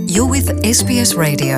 You're with SBS Radio.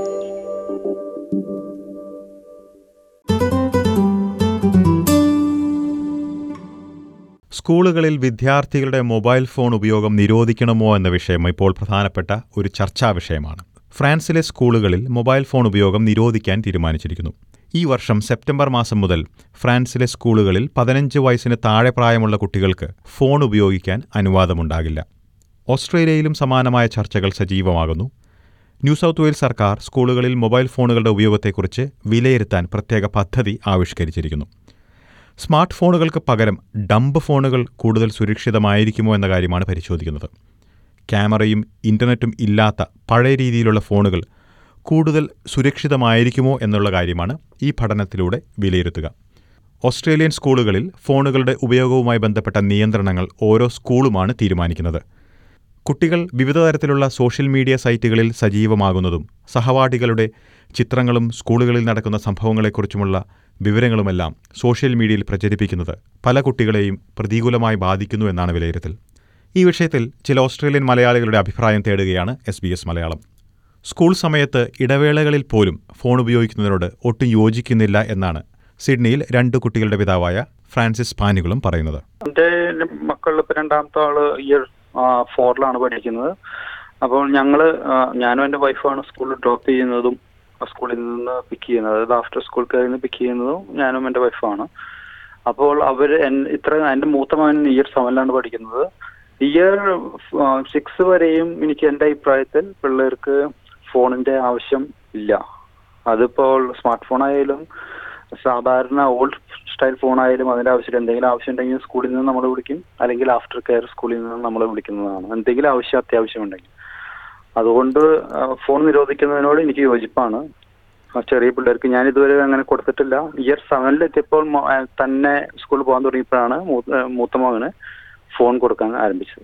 സ്കൂളുകളിൽ വിദ്യാർത്ഥികളുടെ mobile phone ഉപയോഗം നിരോധിക്കണമോ എന്ന വിഷയം ഇപ്പോൾ പ്രധാനപ്പെട്ട ഒരു ചർച്ചാ വിഷയമാണ് ഫ്രാൻസിലെ സ്കൂളുകളിൽ മൊബൈൽ ഫോൺ ഉപയോഗം നിരോധിക്കാൻ തീരുമാനിച്ചിരിക്കുന്നു ഈ വർഷം സെപ്റ്റംബർ മാസം മുതൽ ഫ്രാൻസിലെ സ്കൂളുകളിൽ പതിനഞ്ച് വയസ്സിന് താഴെ പ്രായമുള്ള കുട്ടികൾക്ക് ഫോൺ ഉപയോഗിക്കാൻ അനുവാദമുണ്ടാകില്ല ഓസ്ട്രേലിയയിലും സമാനമായ ചർച്ചകൾ സജീവമാകുന്നു ന്യൂ സൗത്ത് വെയിൽസ് സർക്കാർ സ്കൂളുകളിൽ മൊബൈൽ ഫോണുകളുടെ ഉപയോഗത്തെക്കുറിച്ച് വിലയിരുത്താൻ പ്രത്യേക പദ്ധതി ആവിഷ്കരിച്ചിരിക്കുന്നു സ്മാർട്ട് ഫോണുകൾക്ക് പകരം ഡംപ് ഫോണുകൾ കൂടുതൽ സുരക്ഷിതമായിരിക്കുമോ എന്ന കാര്യമാണ് പരിശോധിക്കുന്നത് ക്യാമറയും ഇൻ്റർനെറ്റും ഇല്ലാത്ത പഴയ രീതിയിലുള്ള ഫോണുകൾ കൂടുതൽ സുരക്ഷിതമായിരിക്കുമോ എന്നുള്ള കാര്യമാണ് ഈ പഠനത്തിലൂടെ വിലയിരുത്തുക ഓസ്ട്രേലിയൻ സ്കൂളുകളിൽ ഫോണുകളുടെ ഉപയോഗവുമായി ബന്ധപ്പെട്ട നിയന്ത്രണങ്ങൾ ഓരോ സ്കൂളുമാണ് തീരുമാനിക്കുന്നത് കുട്ടികൾ വിവിധ തരത്തിലുള്ള സോഷ്യൽ മീഡിയ സൈറ്റുകളിൽ സജീവമാകുന്നതും സഹപാഠികളുടെ ചിത്രങ്ങളും സ്കൂളുകളിൽ നടക്കുന്ന സംഭവങ്ങളെക്കുറിച്ചുമുള്ള വിവരങ്ങളുമെല്ലാം സോഷ്യൽ മീഡിയയിൽ പ്രചരിപ്പിക്കുന്നത് പല കുട്ടികളെയും പ്രതികൂലമായി ബാധിക്കുന്നു എന്നാണ് വിലയിരുത്തൽ ഈ വിഷയത്തിൽ ചില ഓസ്ട്രേലിയൻ മലയാളികളുടെ അഭിപ്രായം തേടുകയാണ് S B S Malayalam school സമയത്ത് ഇടവേളകളിൽ പോലും ഫോൺ ഉപയോഗിക്കുന്നതിനോട് ഒട്ടും യോജിക്കുന്നില്ല എന്നാണ് സിഡ്നിയിൽ രണ്ട് കുട്ടികളുടെ പിതാവായ ഫ്രാൻസിസ് പാനികളും പറയുന്നത് എന്റെ മക്കൾ ഇപ്പൊ രണ്ടാമത്തെ ആള് ഇയർ ഫോറിലാണ് പഠിക്കുന്നത് അപ്പോൾ ഞങ്ങള് ആ, ഞാനും എന്റെ വൈഫാണ് സ്കൂളിൽ ഡ്രോപ്പ് ചെയ്യുന്നതും ആ സ്കൂളിൽ നിന്ന് പിക്ക് ചെയ്യുന്നത് അതായത് ആഫ്റ്റർ സ്കൂൾ കയറി നിന്ന് പിക്ക് ചെയ്യുന്നതും ഞാനും എന്റെ വൈഫാണ് അപ്പോൾ അവര് എൻ- ഇത്ര എന്റെ മൂത്ത മകൻ ഇയർ സെവനിലാണ് പഠിക്കുന്നത് ഇയർ സിക്സ് വരെയും എനിക്ക് എന്റെ അഭിപ്രായത്തിൽ പിള്ളേർക്ക് ഫോണിന്റെ ആവശ്യം ഇല്ല അതിപ്പോൾ സ്മാർട്ട് ഫോൺ ആയാലും സാധാരണ ഓൾഡ് സ്റ്റൈൽ ഫോൺ ആയാലും അതിന്റെ ആവശ്യം എന്തെങ്കിലും ആവശ്യം ഉണ്ടെങ്കിൽ സ്കൂളിൽ നിന്ന് നമ്മൾ വിളിക്കും അല്ലെങ്കിൽ ആഫ്റ്റർ കെയർ സ്കൂളിൽ നിന്ന് നമ്മൾ വിളിക്കുന്നതാണ് എന്തെങ്കിലും ആവശ്യം അത്യാവശ്യം ഉണ്ടെങ്കിൽ അതുകൊണ്ട് ആ, ഫോൺ നിരോധിക്കുന്നതിനോട് എനിക്ക് യോജിപ്പാണ് ആ, ചെറിയ പിള്ളേർക്ക് ഞാൻ ഇതുവരെ അങ്ങനെ കൊടുത്തിട്ടില്ല ഇയർ സെവനിൽ എത്തിയപ്പോൾ മോ- ആ, തന്നെ സ്കൂളിൽ പോകാൻ തുടങ്ങിയപ്പോഴാണ് മൂത്ത ആ, മൂത്ത മകന് ഫോൺ കൊടുക്കാൻ ആരംഭിച്ചത്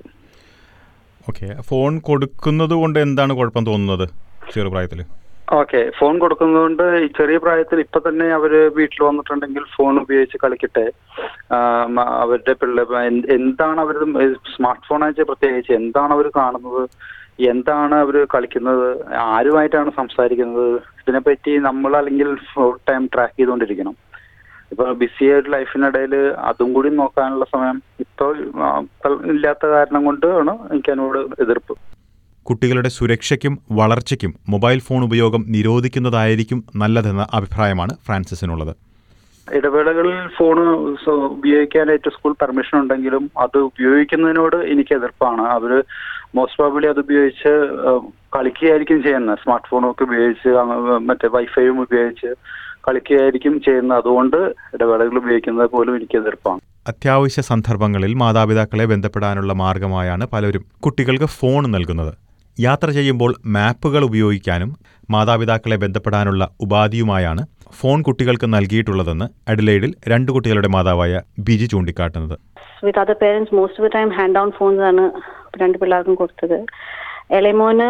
ഓക്കെ ഫോൺ കൊടുക്കുന്നത് കൊണ്ട് എന്താണ് കുഴപ്പം തോന്നുന്നത് ചെറുപ്രായത്തിൽ ഓക്കെ ഫോൺ കൊടുക്കുന്നതുകൊണ്ട് ഈ ചെറിയ പ്രായത്തിൽ ഇപ്പൊ തന്നെ അവര് വീട്ടിൽ വന്നിട്ടുണ്ടെങ്കിൽ ഫോൺ ഉപയോഗിച്ച് കളിക്കട്ടെ ആം, അവരുടെ പിള്ളേർ എന്ത്- എന്താണ് അവർ സ്മാർട്ട് ഫോൺ വെച്ചാൽ പ്രത്യേകിച്ച് എന്താണ് അവർ കാണുന്നത് എന്താണ് അവർ കളിക്കുന്നത് ആരുമായിട്ടാണ് സംസാരിക്കുന്നത് ഇതിനെപ്പറ്റി നമ്മൾ അല്ലെങ്കിൽ ഫുൾ ടൈം ട്രാക്ക് ചെയ്തുകൊണ്ടിരിക്കണം ഇപ്പൊ ബിസി ആയിട്ട് ലൈഫിനിടയിൽ അതും കൂടി നോക്കാനുള്ള സമയം ഇപ്പോൾ ആ, ഇല്ലാത്ത കാരണം കൊണ്ടാണ് എനിക്ക് അതിനോട് എതിർപ്പ് കുട്ടികളുടെ സുരക്ഷയ്ക്കും വളർച്ചയ്ക്കും മൊബൈൽ ഫോൺ ഉപയോഗം നിരോധിക്കുന്നതായിരിക്കും നല്ലതെന്ന അഭിപ്രായമാണ് ഫ്രാൻസിസിനുള്ളത് ഇടവേളകളിൽ ഫോൺ ഉപയോഗിക്കാനായിട്ട് സ്കൂൾ പെർമിഷൻ ഉണ്ടെങ്കിലും അത് ഉപയോഗിക്കുന്നതിനോട് എനിക്ക് എതിർപ്പാണ് അവര് മോസ്റ്റ് പ്രോബബ്ലി അത് ഉപയോഗിച്ച് ഏഹ്, കളിക്കുകയായിരിക്കും ചെയ്യുന്നത് സ്മാർട്ട് ഫോണൊക്കെ ഉപയോഗിച്ച് അങ്ങ് മറ്റേ വൈഫൈയും ഉപയോഗിച്ച് കളിക്കുകയായിരിക്കും ചെയ്യുന്നത് അതുകൊണ്ട് ഇടവേളകൾ ഉപയോഗിക്കുന്നത് പോലും എനിക്ക് എതിർപ്പാണ് അത്യാവശ്യ സന്ദർഭങ്ങളിൽ മാതാപിതാക്കളെ ബന്ധപ്പെടാനുള്ള മാർഗമായാണ് പലരും കുട്ടികൾക്ക് ഫോൺ നൽകുന്നത് യാത്ര ചെയ്യുമ്പോൾ മാപ്പുകൾ ഉപയോഗിക്കാനും മാതാപിതാക്കളെ ബന്ധപ്പെടാനുള്ള ഉപാധിയുമായാണ് ഫോൺ കുട്ടികൾക്ക് നൽകിയിട്ടുള്ളതെന്ന് അഡിലൈഡിൽ രണ്ട് കുട്ടികളുടെ മാതാവായ ബിജി ചൂണ്ടിക്കാട്ടുന്നത് with other parents most of the time hand down phones ആണ് രണ്ട് പിള്ളേർക്കും കൊടുത്തത് എളയമോന്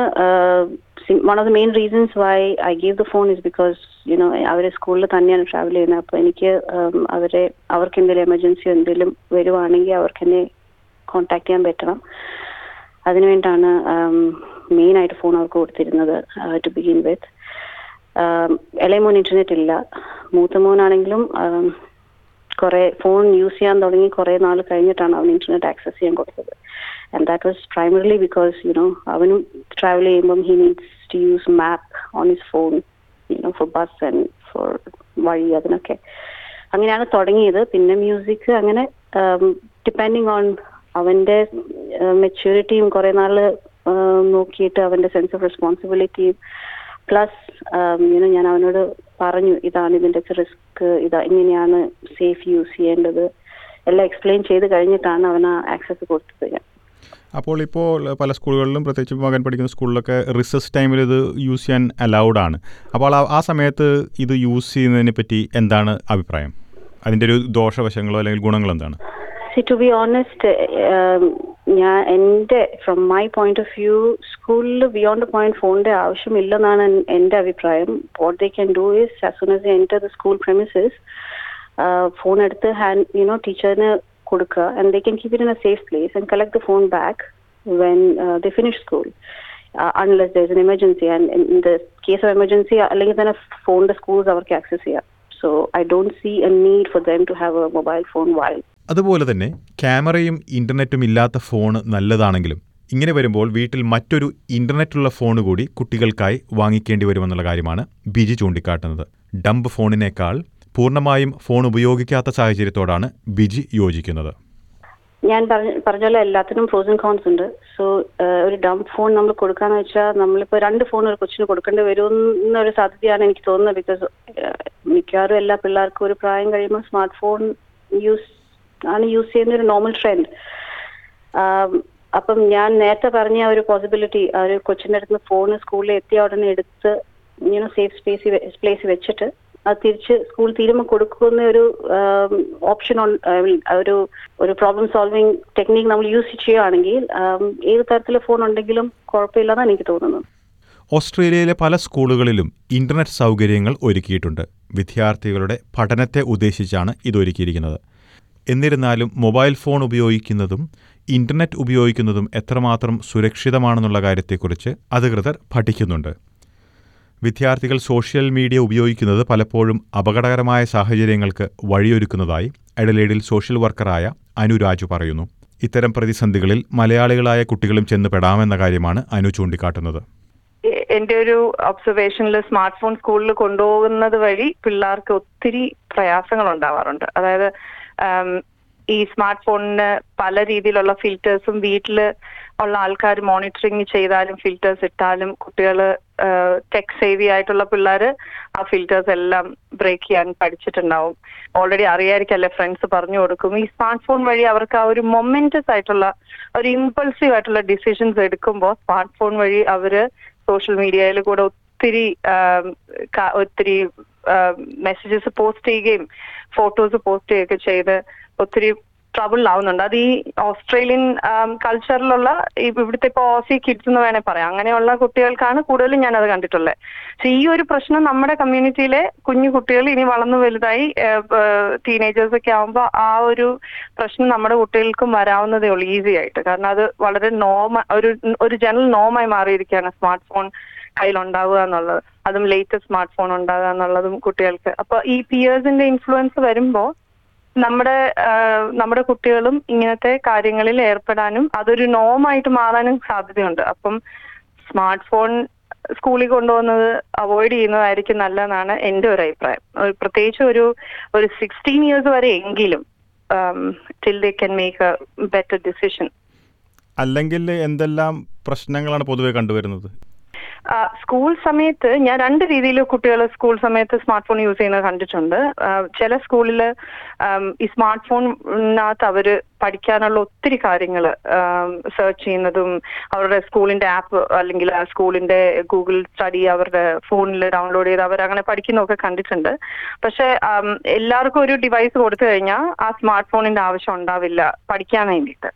one of the main reasons why I give the phone is because you know അവരെ സ്കൂളിൽ തന്നെയാണ് ട്രാവൽ ചെയ്യുന്നത് അപ്പോൾ എനിക്ക് um, അവരെ അവർക്ക് എന്തെങ്കിലും എമർജൻസി എന്തെങ്കിലും വരുവാണെങ്കിൽ അവർക്ക് എന്നെ കോണ്ടാക്ട് ചെയ്യാൻ പറ്റണം അതിനുവേണ്ടിയാണ് മെയിൻ ആയിട്ട് ഫോൺ അവർക്ക് കൊടുത്തിരുന്നത് ടു ബിഗിൻ വിത്ത് ഇളയ മോൻ ഇന്റർനെറ്റ് ഇല്ല മൂത്ത മോനാണെങ്കിലും um, കുറെ ഫോൺ യൂസ് ചെയ്യാൻ തുടങ്ങി കുറെ നാൾ കഴിഞ്ഞിട്ടാണ് അവൻ ഇന്റർനെറ്റ് ആക്സസ് ചെയ്യാൻ കൊടുത്തത് and that was primarily because you know അവനും ട്രാവൽ ചെയ്യുമ്പം he needs to use map on his phone you know for bus and for വഴി അതിനൊക്കെ അങ്ങനെയാണ് തുടങ്ങിയത് പിന്നെ മ്യൂസിക് അങ്ങനെ ഡിപ്പെൻഡിങ് ഓൺ അവന്റെ മെച്യൂരിറ്റിയും കുറെ നാള് ആഹ് നോക്കിയിട്ട് അവന്റെ സെൻസ് ഓഫ് റെസ്പോൺസിബിലിറ്റിയും പ്ലസ് യുനോ ഞാൻ അവനോട് പറഞ്ഞു ഇതാണ് ഇതിന്റെ റിസ്ക് ഇതാ ഇങ്ങനെയാണ് സേഫ് യൂസ് ചെയ്യേണ്ടത് എല്ലാം എക്സ്പ്ലെയിൻ ചെയ്ത് കഴിഞ്ഞിട്ടാണ് അവന് ആക്സസ് കൊടുത്തത് ഞാൻ അപ്പോൾ ഇപ്പോൾ പല സ്കൂളുകളിലും പ്രത്യേകിച്ച് മകൻ പഠിക്കുന്ന സ്കൂളിലൊക്കെ റിസസ് ടൈമിൽ ഇത് യൂസ് ചെയ്യാൻ അലൗഡ് ആണ് അപ്പോൾ ആ- ആ സമയത്ത് ഇത് യൂസ് ചെയ്യുന്നതിനെ പറ്റി എന്താണ് അഭിപ്രായം അതിൻ്റെ ഒരു ദോഷവശങ്ങളോ അല്ലെങ്കിൽ ഗുണങ്ങളോ എന്താണ് സി ടു ബി ഓണസ്റ്റ് ഞാൻ എൻ്റെ from my point of view സ്കൂളിൽ ബിയോണ്ട് പോയിന്റ് ഫോണിന്റെ ആവശ്യമില്ലെന്നാണ് എൻ- എൻ്റെ അഭിപ്രായം what they can do is as soon as enter the school premises phone എടുത്ത് ഹാൻഡ് യുനോ ടീച്ചറിന് കൊടുക്കുക and they can keep it in a safe place and collect the phone back when the finish school unless there is an emergency and in the case of emergency അല്ലെങ്കിൽ തന്നെ ഫോണിന്റെ schools അവർക്ക് access ചെയ്യാം so I don't see a need for them to have a mobile phone while അതുപോലെ തന്നെ ക്യാമറയും ഇന്റർനെറ്റും ഇല്ലാത്ത phone നല്ലതാണെങ്കിലും ഇങ്ങനെ വരുമ്പോൾ വീട്ടിൽ മറ്റൊരു ഇന്റർനെറ്റുള്ള ഫോൺ കൂടി കുട്ടികൾക്കായി വാങ്ങിക്കേണ്ടി വരുമെന്നുള്ള കാര്യമാണ് ബിജി ചൂണ്ടിക്കാട്ടുന്നത് ഡംപ് ഫോണിനേക്കാൾ പൂർണ്ണമായും ഫോൺ ഉപയോഗിക്കാത്ത സാഹചര്യത്തോടാണ് ബിജി യോജിക്കുന്നത് ഞാൻ പറഞ്ഞ പറഞ്ഞ പോലെ എല്ലാത്തിനും പ്രോസ് ആൻഡ് കോൺസ് ഉണ്ട് സോ ഒരു ഡം ഫോൺ നമ്മൾ കൊടുക്കാന്ന് വെച്ചാൽ നമ്മളിപ്പോ രണ്ട് ഫോൺ ഒരു കൊച്ചിന് കൊടുക്കേണ്ടി വരും എന്നൊരു സാധ്യതയാണ് എനിക്ക് തോന്നുന്നത് ബിക്കോസ് മിക്കവാറും എല്ലാ പിള്ളേർക്കും ഒരു പ്രായം കഴിയുമ്പോൾ സ്മാർട്ട് ഫോൺ യൂസ് ആണ് യൂസ് ചെയ്യുന്ന ഒരു നോർമൽ ട്രെൻഡ് അപ്പം ഞാൻ നേരത്തെ പറഞ്ഞ ആ ഒരു പോസിബിലിറ്റി ആ ഒരു കൊച്ചിന്റെ അടുത്ത് ഫോൺ സ്കൂളിൽ എത്തിയ ഉടനെ എടുത്ത് ഇങ്ങനെ സേഫ് സ്പേസ് പ്ലേസ് വെച്ചിട്ട് അത് തിരിച്ച് സ്കൂൾ തീരുമ്പോൾ കൊടുക്കുന്ന ഒരു ഓപ്ഷൻ ഒരു ഒരു പ്രോബ്ലം സോൾവിങ് ടെക്നീക്ക് നമ്മൾ യൂസ് ചെയ്യുകയാണെങ്കിൽ ഏത് തരത്തിലെ ഫോൺ ഉണ്ടെങ്കിലും കുഴപ്പമില്ലെന്നാണ് എനിക്ക് തോന്നുന്നത് ഓസ്ട്രേലിയയിലെ പല സ്കൂളുകളിലും ഇന്റർനെറ്റ് സൗകര്യങ്ങൾ ഒരുക്കിയിട്ടുണ്ട് വിദ്യാർത്ഥികളുടെ പഠനത്തെ ഉദ്ദേശിച്ചാണ് ഇതൊരുക്കിയിരിക്കുന്നത് എന്നിരുന്നാലും മൊബൈൽ ഫോൺ ഉപയോഗിക്കുന്നതും ഇന്റർനെറ്റ് ഉപയോഗിക്കുന്നതും എത്രമാത്രം സുരക്ഷിതമാണെന്നുള്ള കാര്യത്തെക്കുറിച്ച് അധികൃതർ പഠിക്കുന്നുണ്ട് വിദ്യാർത്ഥികൾ സോഷ്യൽ മീഡിയ ഉപയോഗിക്കുന്നത് പലപ്പോഴും അപകടകരമായ സാഹചര്യങ്ങൾക്ക് വഴിയൊരുക്കുന്നതായി എഡലേഡിൽ സോഷ്യൽ വർക്കറായ അനുരാജു പറയുന്നു ഇത്തരം പ്രതിസന്ധികളിൽ മലയാളികളായ കുട്ടികളും ചെന്ന് പെടാമെന്ന കാര്യമാണ് അനു ചൂണ്ടിക്കാട്ടുന്നത് എന്റെ ഒരു ഒബ്സർവേഷനിൽ സ്മാർട്ട് ഫോൺ സ്കൂളിൽ കൊണ്ടുപോകുന്നത് വഴി പിള്ളേർക്ക് ഒത്തിരി പ്രയാസങ്ങൾ ഉണ്ടാവാറുണ്ട് അതായത് ഈ സ്മാർട്ട് ഫോണിന് പല രീതിയിലുള്ള ഫിൽറ്റേഴ്സും വീട്ടിൽ ഉള്ള ആൾക്കാർ മോണിറ്ററിങ് ചെയ്താലും ഫിൽറ്റേഴ്സ് ഇട്ടാലും കുട്ടികൾ ടെക് സേവി ആയിട്ടുള്ള പിള്ളേർ ആ ഫിൽറ്റേഴ്സ് എല്ലാം ബ്രേക്ക് ചെയ്യാൻ പഠിച്ചിട്ടുണ്ടാവും ഓൾറെഡി അറിയായിരിക്കല്ലേ ഫ്രണ്ട്സ് പറഞ്ഞു കൊടുക്കും ഈ സ്മാർട്ട് ഫോൺ വഴി അവർക്ക് ആ ഒരു മൊമെന്റസ് ആയിട്ടുള്ള ഒരു ഇമ്പൾസീവ് ആയിട്ടുള്ള ഡിസിഷൻസ് എടുക്കുമ്പോൾ സ്മാർട്ട് ഫോൺ വഴി അവര് സോഷ്യൽ മീഡിയയിൽ കൂടെ ഒത്തിരി ഒത്തിരി മെസ്സേജസ് പോസ്റ്റ് ചെയ്യുകയും ഫോട്ടോസ് പോസ്റ്റ് ചെയ്യുകയൊക്കെ ചെയ്ത് ഒത്തിരി ട്രബിളിലാവുന്നുണ്ട് അത് ഈ ഓസ്ട്രേലിയൻ കൾച്ചറിലുള്ള ഇവിടുത്തെ ഇപ്പൊ ഓസി കിഡ്സ് എന്ന് വേണേൽ പറയാം അങ്ങനെയുള്ള കുട്ടികൾക്കാണ് കൂടുതലും ഞാൻ അത് കണ്ടിട്ടുള്ളത് പക്ഷെ ഈ ഒരു പ്രശ്നം നമ്മുടെ കമ്മ്യൂണിറ്റിയിലെ കുഞ്ഞു കുട്ടികൾ ഇനി വളർന്നു വലുതായി ടീനേജേഴ്സ് ഒക്കെ ആവുമ്പോൾ ആ ഒരു പ്രശ്നം നമ്മുടെ കുട്ടികൾക്കും വരാവുന്നതേ ഉള്ളൂ ഈസി ആയിട്ട് കാരണം അത് വളരെ നോമ ഒരു ഒരു ജനറൽ നോമായി മാറിയിരിക്കുകയാണ് സ്മാർട്ട് ഫോൺ കയ്യിലുണ്ടാവുക എന്നുള്ളത് അതും ലേറ്റസ്റ്റ് സ്മാർട്ട് ഫോൺ ഉണ്ടാകുക എന്നുള്ളതും കുട്ടികൾക്ക് അപ്പൊ ഈ പിയേഴ്സിന്റെ ഇൻഫ്ലുവൻസ് വരുമ്പോൾ നമ്മുടെ നമ്മുടെ കുട്ടികളും ഇങ്ങനത്തെ കാര്യങ്ങളിൽ ഏർപ്പെടാനും അതൊരു നോമായിട്ട് മാറാനും സാധ്യതയുണ്ട് അപ്പം സ്മാർട്ട് ഫോൺ സ്കൂളിൽ കൊണ്ടുപോകുന്നത് അവോയ്ഡ് ചെയ്യുന്നതായിരിക്കും നല്ലതെന്നാണ് എൻ്റെ ഒരു അഭിപ്രായം പ്രത്യേകിച്ച് ഒരു ഒരു സിക്സ്റ്റീൻ ഇയേഴ്സ് വരെ എങ്കിലും till they can make a better decision അല്ലെങ്കിൽ എന്തെല്ലാം പ്രശ്നങ്ങളാണ് പൊതുവെ കണ്ടുവരുന്നത് സ്കൂൾ സമയത്ത് ഞാൻ രണ്ട് രീതിയിൽ കുട്ടികൾ സ്കൂൾ സമയത്ത് സ്മാർട്ട് ഫോൺ യൂസ് ചെയ്യുന്നത് കണ്ടിട്ടുണ്ട് ചില സ്കൂളിൽ ഈ സ്മാർട്ട് ഫോണിനകത്ത് അവർ പഠിക്കാനുള്ള ഒത്തിരി കാര്യങ്ങൾ സെർച്ച് ചെയ്യുന്നതും അവരുടെ സ്കൂളിന്റെ ആപ്പ് അല്ലെങ്കിൽ ആ സ്കൂളിന്റെ ഗൂഗിൾ സ്റ്റഡി അവരുടെ ഫോണിൽ ഡൗൺലോഡ് ചെയ്ത് അവർ അങ്ങനെ പഠിക്കുന്നതൊക്കെ കണ്ടിട്ടുണ്ട് പക്ഷെ എല്ലാവർക്കും ഒരു ഡിവൈസ് കൊടുത്തു കഴിഞ്ഞാൽ ആ സ്മാർട്ട് ഫോണിന്റെ ആവശ്യം ഉണ്ടാവില്ല പഠിക്കാൻ വേണ്ടിയിട്ട്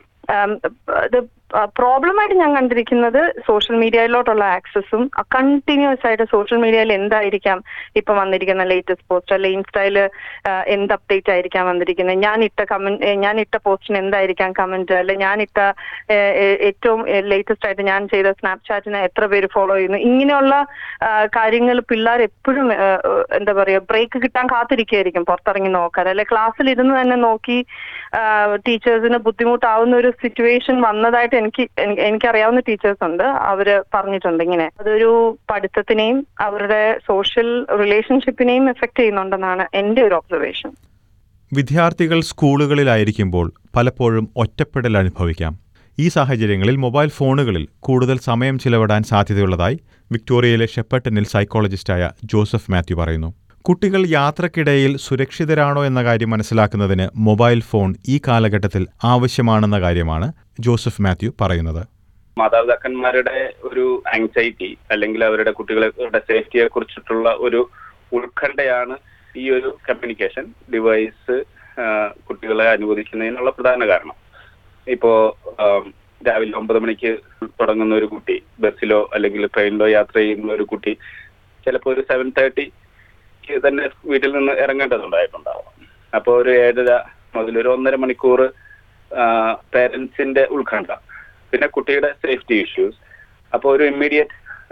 ഇത് പ്രോബ്ലമായിട്ട് ഞാൻ കണ്ടിരിക്കുന്നത് സോഷ്യൽ മീഡിയയിലോട്ടുള്ള ആക്സസും കണ്ടിന്യൂസ് ആയിട്ട് സോഷ്യൽ മീഡിയയിൽ എന്തായിരിക്കാം ഇപ്പൊ വന്നിരിക്കുന്ന ലേറ്റസ്റ്റ് പോസ്റ്റ് അല്ലെ ഇൻസ്റ്റയിൽ എന്ത് അപ്ഡേറ്റ് ആയിരിക്കാം വന്നിരിക്കുന്നത് ഞാൻ ഇട്ട കമന്റ് ഞാൻ ഇട്ട പോസ്റ്റിന് എന്തായിരിക്കാം കമന്റ് അല്ലെ ഞാൻ ഇട്ട ഏറ്റവും ലേറ്റസ്റ്റ് ആയിട്ട് ഞാൻ ചെയ്ത സ്നാപ്ചാറ്റിനെ എത്ര പേര് ഫോളോ ചെയ്യുന്നു ഇങ്ങനെയുള്ള കാര്യങ്ങൾ പിള്ളേർ എപ്പോഴും എന്താ പറയുക ബ്രേക്ക് കിട്ടാൻ കാത്തിരിക്കുകയായിരിക്കും പുറത്തിറങ്ങി നോക്കാൻ അല്ലെ ക്ലാസ്സിൽ ഇരുന്ന് തന്നെ നോക്കി ടീച്ചേഴ്സിന് ബുദ്ധിമുട്ടാവുന്ന ഒരു സിറ്റുവേഷൻ വന്നതായിട്ട് എനിക്ക് എനിക്കറിയാവുന്ന ടീച്ചേഴ്സ് ഉണ്ട് അവര് പറഞ്ഞിട്ടുണ്ട് ഇങ്ങനെ അതൊരു പഠിത്തത്തിനെയും അവരുടെ സോഷ്യൽ റിലേഷൻഷിപ്പിനെയും എഫക്ട് ചെയ്യുന്നുണ്ടെന്നാണ് എൻ്റെ ഒരു ഒബ്സർവേഷൻ വിദ്യാർത്ഥികൾ സ്കൂളുകളിലായിരിക്കുമ്പോൾ പലപ്പോഴും ഒറ്റപ്പെടൽ അനുഭവിക്കാം ഈ സാഹചര്യങ്ങളിൽ മൊബൈൽ ഫോണുകളിൽ കൂടുതൽ സമയം ചിലവിടാൻ സാധ്യതയുള്ളതായി വിക്ടോറിയയിലെ ഷെപ്പട്ടനിൽ സൈക്കോളജിസ്റ്റായ ജോസഫ് മാത്യു പറയുന്നു കുട്ടികൾ യാത്രക്കിടയിൽ സുരക്ഷിതരാണോ എന്ന കാര്യം മനസ്സിലാക്കുന്നതിന് മൊബൈൽ ഫോൺ ഈ കാലഘട്ടത്തിൽ ആവശ്യമാണെന്ന കാര്യമാണ് ജോസഫ് മാത്യു പറയുന്നത് മാതാപിതാക്കന്മാരുടെ ഒരു ആങ്സൈറ്റി അല്ലെങ്കിൽ അവരുടെ കുട്ടികളുടെ സേഫ്റ്റിയെ കുറിച്ചിട്ടുള്ള ഒരു ഉത്കണ്ഠയാണ് ഈ ഒരു കമ്മ്യൂണിക്കേഷൻ ഡിവൈസ് കുട്ടികളെ അനുവദിക്കുന്നതിനുള്ള പ്രധാന കാരണം ഇപ്പോ രാവിലെ ഒമ്പത് മണിക്ക് തുടങ്ങുന്ന ഒരു കുട്ടി ബസ്സിലോ അല്ലെങ്കിൽ ട്രെയിനിലോ യാത്ര ചെയ്യുന്ന ഒരു കുട്ടി ചിലപ്പോൾ ഒരു സെവൻ തേർട്ടി തന്നെ വീട്ടിൽ നിന്ന് ഇറങ്ങേണ്ടതുണ്ടായിട്ടുണ്ടാവും അപ്പോൾ ഒരു ഏഴര മുതൽ ഒരു ഒന്നര മണിക്കൂർ പേരൻസിന്റെ ഉത്കണ്ഠ പിന്നെ കുട്ടിയുടെ സേഫ്റ്റി ഇഷ്യൂസ് അപ്പോൾ ഒരു ഇമ്മീഡിയറ്റ്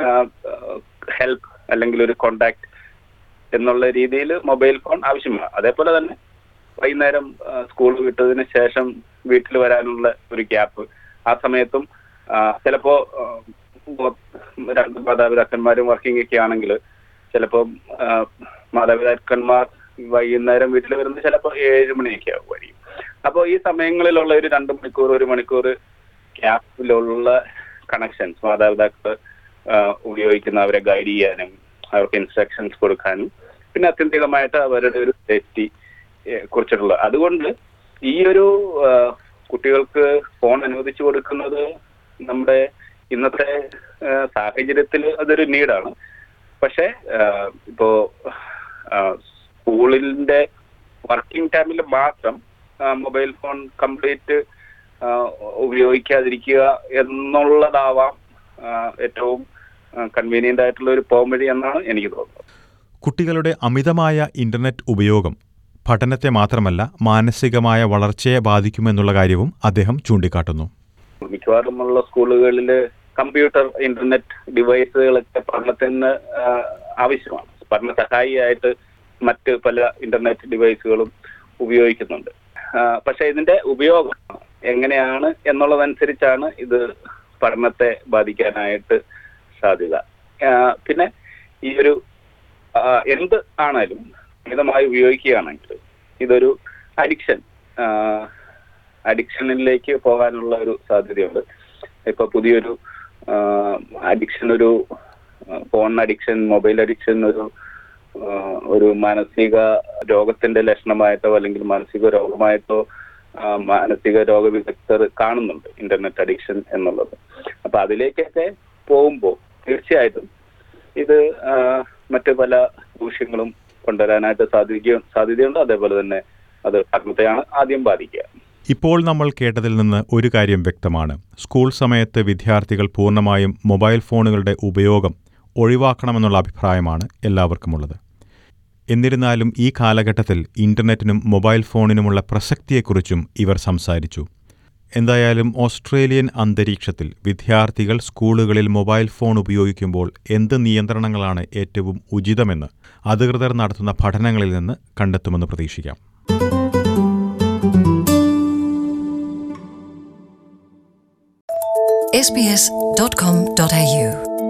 ഹെൽപ്പ് അല്ലെങ്കിൽ ഒരു കോണ്ടാക്ട് എന്നുള്ള രീതിയിൽ മൊബൈൽ ഫോൺ ആവശ്യമാണ് അതേപോലെ തന്നെ വൈകുന്നേരം സ്കൂൾ വിട്ടതിന് ശേഷം വീട്ടിൽ വരാനുള്ള ഒരു ഗ്യാപ്പ് ആ സമയത്തും ആ, ചിലപ്പോ ആ, മൊ- രണ്ട് മാതാപിതാക്കന്മാരും വർക്കിംഗ് ഒക്കെ ആണെങ്കിൽ ചിലപ്പോൾ മാതാപിതാക്കന്മാർ വൈകുന്നേരം വീട്ടിൽ വരുന്നത് ചിലപ്പോൾ ഏഴ് മണിയൊക്കെ ആവുമായിരിക്കും അപ്പോൾ ഈ സമയങ്ങളിലുള്ള ഒരു രണ്ട് മണിക്കൂർ ഒരു മണിക്കൂർ ഗ്യാപ്പിലുള്ള കണക്ഷൻസ് മാതാപിതാക്കൾ ആ, ഉപയോഗിക്കുന്ന അവരെ ഗൈഡ് ചെയ്യാനും അവർക്ക് ഇൻസ്ട്രക്ഷൻസ് കൊടുക്കാനും പിന്നെ അത്യന്തികമായിട്ട് അവരുടെ ഒരു സേഫ്റ്റി കുറിച്ചിട്ടുള്ള അതുകൊണ്ട് ഈ ഒരു ആ, കുട്ടികൾക്ക് ഫോൺ അനുവദിച്ചു കൊടുക്കുന്നത് നമ്മുടെ ഇന്നത്തെ സാഹചര്യത്തിൽ അതൊരു നീഡാണ് പക്ഷെ ഇപ്പോ ആ, സ്കൂളിന്റെ വർക്കിംഗ് ടൈമിൽ മാത്രം മൊബൈൽ ഫോൺ കംപ്ലീറ്റ് ഉപയോഗിക്കാതിരിക്കുക എന്നുള്ളതാവാം ആ, ഏറ്റവും കൺവീനിയന്റ് ആയിട്ടുള്ള ഒരു പോംവഴി എന്നാണ് എനിക്ക് തോന്നുന്നത് കുട്ടികളുടെ അമിതമായ ഇന്റർനെറ്റ് ഉപയോഗം പഠനത്തെ മാത്രമല്ല മാനസികമായ വളർച്ചയെ ബാധിക്കുമെന്നുള്ള കാര്യവും അദ്ദേഹം ചൂണ്ടിക്കാട്ടുന്നു മിക്കവാറും ഉള്ള സ്കൂളുകളിൽ കമ്പ്യൂട്ടർ ഇന്റർനെറ്റ് ഡിവൈസുകളൊക്കെ പഠനത്തിന് ആ, ആവശ്യമാണ് പഠന സഹായിയായിട്ട് മറ്റ് പല ഇന്റർനെറ്റ് ഡിവൈസുകളും ഉപയോഗിക്കുന്നുണ്ട് ആ, പക്ഷെ ഇതിന്റെ ഉപയോഗം എങ്ങനെയാണ് എന്നുള്ളതനുസരിച്ചാണ് ഇത് പഠനത്തെ ബാധിക്കാനായിട്ട് സാധ്യത ആ, പിന്നെ ഈ ഒരു ആ, എന്ത് ആണേലും മിതമായി ഉപയോഗിക്കുകയാണെങ്കിൽ ഇതൊരു അഡിക്ഷൻ അഡിക്ഷനിലേക്ക് പോകാനുള്ള ഒരു സാധ്യതയുണ്ട് ഇപ്പൊ പുതിയൊരു അഡിക്ഷൻ ഒരു ഫോൺ അഡിക്ഷൻ മൊബൈൽ അഡിക്ഷൻ ഒരു ആ, ഒരു മാനസിക രോഗത്തിന്റെ ലക്ഷണമായിട്ടോ അല്ലെങ്കിൽ മാനസിക രോഗമായിട്ടോ ആ, മാനസിക രോഗ വിദഗ്ധർ കാണുന്നുണ്ട് ഇന്റർനെറ്റ് അഡിക്ഷൻ എന്നുള്ളത് അപ്പൊ അതിലേക്കൊക്കെ പോകുമ്പോൾ തീർച്ചയായിട്ടും ഇത് ആ, മറ്റ് പല ദൂഷ്യങ്ങളും കൊണ്ടുവരാനായിട്ട് സാധിക്കുക സാധ്യതയുണ്ട് അതേപോലെ തന്നെ അത് പഠനത്തെയാണ് ആദ്യം ബാധിക്കുക ഇപ്പോൾ നമ്മൾ കേട്ടതിൽ നിന്ന് ഒരു കാര്യം വ്യക്തമാണ് സ്കൂൾ സമയത്ത് വിദ്യാർത്ഥികൾ പൂർണ്ണമായും മൊബൈൽ ഫോണുകളുടെ ഉപയോഗം ഒഴിവാക്കണമെന്നുള്ള അഭിപ്രായമാണ് എല്ലാവർക്കുമുള്ളത് എന്നിരുന്നാലും ഈ കാലഘട്ടത്തിൽ ഇന്റർനെറ്റിനും മൊബൈൽ ഫോണിനുമുള്ള പ്രസക്തിയെക്കുറിച്ചും ഇവർ സംസാരിച്ചു എന്തായാലും ഓസ്ട്രേലിയൻ അന്തരീക്ഷത്തിൽ വിദ്യാർത്ഥികൾ സ്കൂളുകളിൽ മൊബൈൽ ഫോൺ ഉപയോഗിക്കുമ്പോൾ എന്ത് നിയന്ത്രണങ്ങളാണ് ഏറ്റവും ഉചിതമെന്ന് അധികൃതർ നടത്തുന്ന പഠനങ്ങളിൽ നിന്ന് കണ്ടെത്തുമെന്ന് പ്രതീക്ഷിക്കാം sbs.com.au